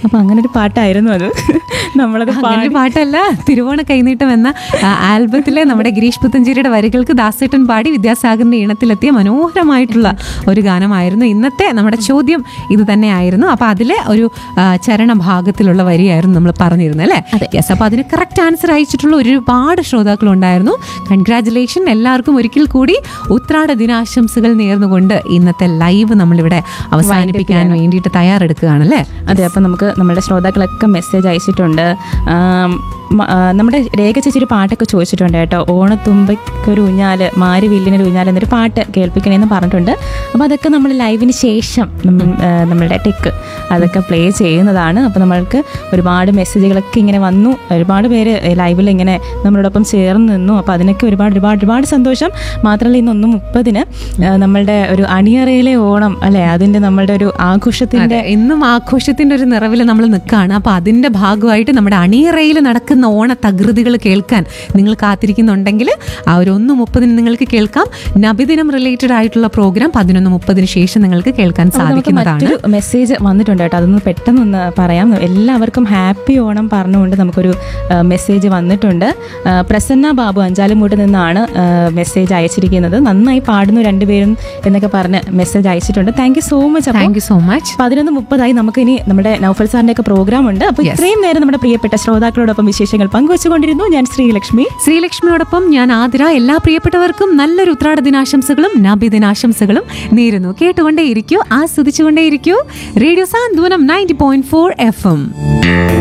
അപ്പൊ അങ്ങനെ ഒരു പാട്ടായിരുന്നു അത് നമ്മളത് അങ്ങനെ പാടി ഒരു പാട്ടല്ല തിരുവോണ കൈനീട്ടം എന്ന ആ, ആൽബത്തിലെ നമ്മുടെ ഗിരീഷ് പുത്തഞ്ചേരിയുടെ വരികൾക്ക് ദാസേട്ടൻ പാടി വിദ്യാസാഗറിന്റെ ഈണത്തിലെത്തിയ മനോഹരമായിട്ടുള്ള ഒരു ഗാനമായിരുന്നു ഇന്നത്തെ നമ്മുടെ ചോദ്യം ഇത് തന്നെയായിരുന്നു അപ്പൊ അതിലെ ഒരു ആ, ചരണഭാഗത്തിലുള്ള വരിയായിരുന്നു നമ്മൾ പറഞ്ഞിരുന്നത് അല്ലേ യെസ് അപ്പൊ അതിന് കറക്റ്റ് ആൻസർ അയച്ചിട്ടുള്ള ഒരുപാട് ശ്രോതാക്കൾ ഉണ്ടായിരുന്നു കൺഗ്രാറ്റുലേഷൻ എല്ലാവർക്കും ഒരിക്കൽ കൂടി ഉത്രാട ദിനാശംസകൾ നേർന്നുകൊണ്ട് ഇന്നത്തെ ലൈവ് നമ്മളിവിടെ അവസാനിപ്പിക്കാൻ വേണ്ടിയിട്ട് തയ്യാറെടുക്കുകയാണല്ലേ അതെ അപ്പം നമുക്ക് നമ്മുടെ ശ്രോതാക്കളൊക്കെ മെസ്സേജ് അയച്ചിട്ടുണ്ട് ആം, മ- ആ, നമ്മുടെ രേഖ ചേച്ചി ഒരു പാട്ടൊക്കെ ചോദിച്ചിട്ടുണ്ട് കേട്ടോ ഓണത്തുമ്പയ്ക്കൊരു ഊഞ്ഞാല് മാരി വില്ലിനൊരു ഊഞ്ഞാല് എന്നൊരു പാട്ട് കേൾപ്പിക്കണമെന്ന് പറഞ്ഞിട്ടുണ്ട് അപ്പോൾ അതൊക്കെ നമ്മൾ ലൈവിന് ശേഷം നമ്മ- ആ, നമ്മളുടെ ടെക്ക് അതൊക്കെ പ്ലേ ചെയ്യുന്നതാണ് അപ്പോൾ നമ്മൾക്ക് ഒരുപാട് മെസ്സേജുകളൊക്കെ ഇങ്ങനെ വന്നു ഒരുപാട് പേര് ലൈവിൽ ഇങ്ങനെ നമ്മളോടൊപ്പം ചേർന്ന് നിന്നു അപ്പോൾ അതിനൊക്കെ ഒരുപാട് ഒരുപാട് ഒരുപാട് സന്തോഷം മാത്രമല്ല ഇന്ന് ഒന്ന് മുപ്പതിന് ആ, നമ്മളുടെ ഒരു അണിയറയിലെ ഓണം അല്ലെ അതിൻ്റെ നമ്മളുടെ ഒരു ആഘോഷത്തിൻ്റെ അതെ ഇന്നും ആഘോഷത്തിന്റെ ഒരു നിറവിൽ നമ്മൾ നിൽക്കുകയാണ് അപ്പൊ അതിന്റെ ഭാഗമായിട്ട് നമ്മുടെ അണിയറയിൽ നടക്കുന്ന ഓണ തകൃതികൾ കേൾക്കാൻ നിങ്ങൾ കാത്തിരിക്കുന്നുണ്ടെങ്കിൽ ആ ഒരു ഒന്ന് മുപ്പതിന് നിങ്ങൾക്ക് കേൾക്കാം നബിദിനം റിലേറ്റഡ് ആയിട്ടുള്ള പ്രോഗ്രാം പതിനൊന്ന് മുപ്പതിന് ശേഷം നിങ്ങൾക്ക് കേൾക്കാൻ അപ്പോൾ നമുക്ക് സാധിക്കുന്നതാണ് മറ്റൊരു മെസ്സേജ് വന്നിട്ടുണ്ട് കേട്ടോ അതൊന്ന് പെട്ടെന്നൊന്ന് പറയാം എല്ലാവർക്കും ഹാപ്പി ഓണം പറഞ്ഞുകൊണ്ട് നമുക്കൊരു ആ, മെസ്സേജ് വന്നിട്ടുണ്ട് ആ, പ്രസന്ന ബാബു അഞ്ചാലുമൂട്ട് നിന്നാണ് ആ, മെസ്സേജ് അയച്ചിരിക്കുന്നത് നന്നായി പാടുന്നു രണ്ടുപേരും എന്നൊക്കെ പറഞ്ഞ് മെസ്സേജ് അയച്ചിട്ടുണ്ട് താങ്ക് യു സോ മച്ച് അപ്പോൾ താങ്ക് യു സോ മച്ച് പതിനൊന്ന് മുപ്പതായി നമുക്ക് ഇനി നമ്മുടെ നൗഫൽ സാറിന്റെ ഒക്കെ പ്രോഗ്രാം ഉണ്ട് അപ്പോൾ ഇത്രയും നേരം നമ്മുടെ പ്രിയപ്പെട്ട ശ്രോതാക്കളോടൊപ്പം വിശേഷങ്ങൾ പങ്കുവച്ചുകൊണ്ടിരുന്നു ഞാൻ ശ്രീലക്ഷ്മി ശ്രീലക്ഷ്മിയോടൊപ്പം ഞാൻ ആതിര എല്ലാ പ്രിയപ്പെട്ടവർക്കും നല്ലൊരു ഉത്രാട ദിനാശംസകളും നബിദിനാശംസകളും നേരുന്നു കേട്ടുകൊണ്ടേയിരിക്കൂ ആസ്വദിച്ചുകൊണ്ടേയിരിക്കൂ radio Santhwanam ninety point four F M